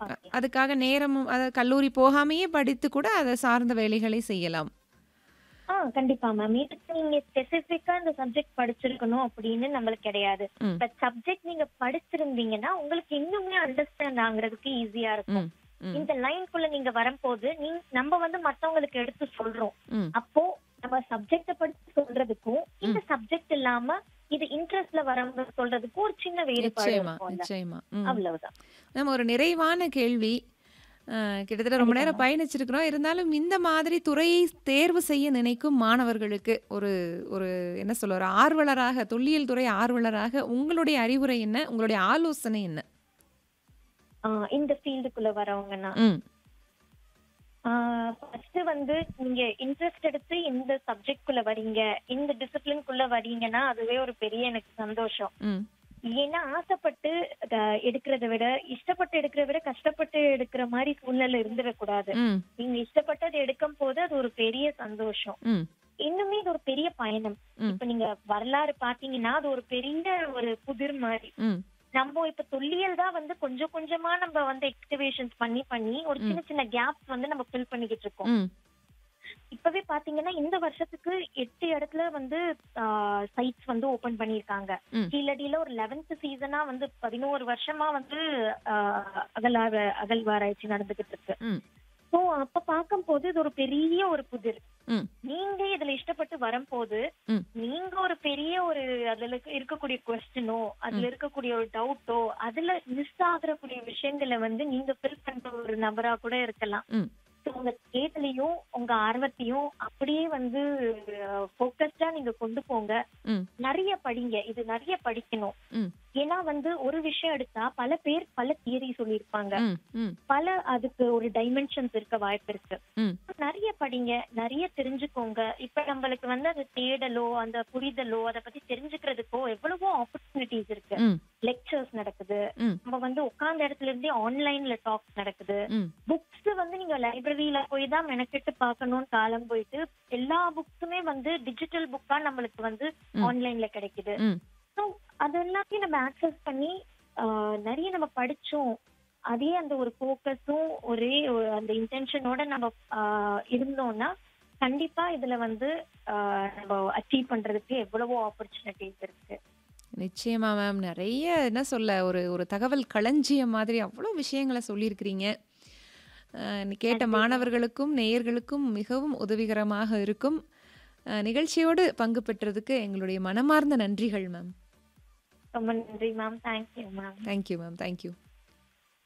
Okay அதுக்காக நேரமும் அதாவது கல்லூரி போகாமயே படித்து கூட அதை சார்ந்த வேலைகளை செய்யலாம் ஆ கண்டிப்பா மேம் இதுக்கு நீங்க ஸ்பெசிபிக்கா இந்த சப்ஜெக்ட் படிச்சிருக்கணும் அப்படின்னு நம்மளுக்கு கிடையாது ம் பட் சப்ஜெக்ட் நீங்க படிச்சிருந்தீங்கன்னா உங்களுக்கு இன்னுமே அண்டர்ஸ்டாண்ட் ஆகுறதுக்கு ஈஸியா இருக்கும் ம் ம் இந்த லைன்குள்ள நீங்க வரும்போது நீங்க நம்ம வந்து மத்தவங்களுக்கு எடுத்து சொல்றோம் ம் அப்போ நம்ம சப்ஜெக்ட படிச்சு சொல்றதுக்கும் இந்த சப்ஜெக்ட் இல்லாம இது இன்ட்ரெஸ்ட்ல வரவங்க சொல்றதுக்கும் ஒரு சின்ன வேறுபாடு நிச்சயமா இருக்கும்ல நிச்சயமா ம் அவ்வளவுதான் நம்ம ஒரு நிறைவான கேள்வி அஹ், கிட்டத்தட்ட ரொம்ப நேரம் பயணிச்சிருக்கிறோம் இருந்தாலும் இந்த மாதிரி துறையை தேர்வு செய்ய நினைக்கும் மாணவர்களுக்கு ஒரு ஒரு என்ன சொல்ல ஒரு ஆர்வலராக தொல்லியல் துறை ஆர்வலராக உங்களுடைய அறிவுரை என்ன உங்களுடைய ஆலோசனை என்ன ஆ, இந்த ஃபீல்டுக்குள்ள வரவங்கன்னா ம் ஃபர்ஸ்ட் வந்து நீங்க இன்ட்ரெஸ்ட் எடுத்து இந்த சப்ஜெக்ட் குள்ள வரீங்க இந்த டிசிப்ளின் குள்ள வரீங்கன்னா அதுவே ஒரு பெரிய எனக்கு சந்தோஷம் ம் ஏன்னா ஆசைப்பட்டு அஹ், எடுக்கிறத விட இஷ்டப்பட்டு எடுக்கிறத விட கஷ்டப்பட்டு எடுக்கிற மாதிரி சூழ்நிலை இருந்துடக்கூடாது ம் நீங்க இஷ்டப்பட்டது எடுக்கும் போது அது ஒரு பெரிய சந்தோஷம் ம் இன்னுமே இது ஒரு பெரிய பயணம் ம். இப்ப நீங்க வரலாறு பாத்தீங்கன்னா அது ஒரு பெரிய ஒரு புதிர் மாதிரி ம் நம்ம இப்ப தொல்லியல் தான் வந்து கொஞ்சம் கொஞ்சமா நம்ம வந்து எக்ஸ்கவேஷன்ஸ் பண்ணி பண்ணி ஒரு சின்ன சின்ன கேப்ஸ் வந்து நம்ம ஃபில் பண்ணிக்கிட்டு இருக்கோம் ம் இப்பவே பாத்தீங்கன்னா இந்த வருஷத்துக்கு எட்டு இடத்துல வந்து சைட்ஸ் வந்து ஓபன் பண்ணிருக்காங்க ம். கீழடியில ஒரு லெவன்த் சீசனா வந்து பதினோரு வருஷமா வந்து ஆஹ், அகழ்வார அகழ்வாராய்ச்சி நடந்துகிட்டு இருக்கு ம் சோ அப்ப பார்க்கும்போது இது ஒரு பெரிய ஒரு புதிர் ம் நீங்க இதுல இஷ்டப்பட்டு வரும்போது ம். நீங்க ஒரு பெரிய ஒரு அதுல இருக்க- இருக்கக்கூடிய கொஸ்டினோ அதுல இருக்கக்கூடிய ஒரு டவுட்டோ அதுல மிஸ் ஆகுறக்கூடிய விஷயங்களை வந்து நீங்க ஃபில் பண்ற ஒரு நபரா கூட இருக்கலாம் ம் So, உங்க தேடலையும் உங்க ஆர்வத்தையும் அப்படியே வந்து போக்கஸ்டா நீங்க கொண்டு போங்க ம் நிறைய படிங்க இது நிறைய படிக்கணும் ம் ஏன்னா வந்து ஒரு விஷயம் எடுத்தா பல பேர் பல தியரி சொல்லியிருப்பாங்க ம் ம் பல அதுக்கு ஒரு டைமென்ஷன்ஸ் இருக்க வாய்ப்பு இருக்கு ம் நிறைய படிங்க நிறைய தெரிஞ்சுக்கோங்க இப்ப நம்மளுக்கு வந்து அது தேடலோ அந்த புரிதலோ அதை பத்தி தெரிஞ்சுக்கிறதுக்கோ எவ்வளவோ ஆப்பர்ச்சுனிட்டிஸ் இருக்கு ம் லெக்சர்ஸ் நடக்குது ம் நம்ம வந்து உட்கார்ந்த இடத்துல இருந்தே ஆன்லைன்ல டாக்ஸ் நடக்குது ம் புக்ஸ் வந்து நீங்க லைப்ரரியில போய் தான் மெனக்கெட்டு பார்க்கணும்னு காலம் போயிட்டு எல்லா புக்ஸுமே வந்து டிஜிட்டல் புக்கா நம்மளுக்கு வந்து ஆன்லைன்ல கிடைக்குது ம் ஸோ அது எல்லாத்தையும் நம்ம ஆக்சஸ் பண்ணி ஆஹ், நிறைய நம்ம படிச்சோம் அதே அந்த ஒரு ஃபோக்கஸும் ஒரே ஒரு அந்த இன்டென்ஷனோட நம்ம ஆஹ், இருந்தோம்னா கண்டிப்பா இதுல வந்து ஆஹ், நம்ம அச்சீவ் பண்றதுக்கு எவ்வளவோ ஆப்பர்ச்சுனிட்டிஸ் இருக்கு நிச்சயமா மேம் நிறைய என்ன சொல்ல ஒரு ஒரு தகவல் களஞ்சியம் மாதிரி அவ்வளோ விஷயங்களை சொல்லியிருக்கிறீங்க அஹ், நீ கேட்ட மாணவர்களுக்கும் நேயர்களுக்கும் மிகவும் உதவிகரமாக இருக்கும் அஹ், நிகழ்ச்சியோடு பங்கு பெற்றதுக்கு எங்களுடைய மனமார்ந்த நன்றிகள் மேம் ரொம்ப நன்றி ma'am thank you ma'am thank you ma'am thank you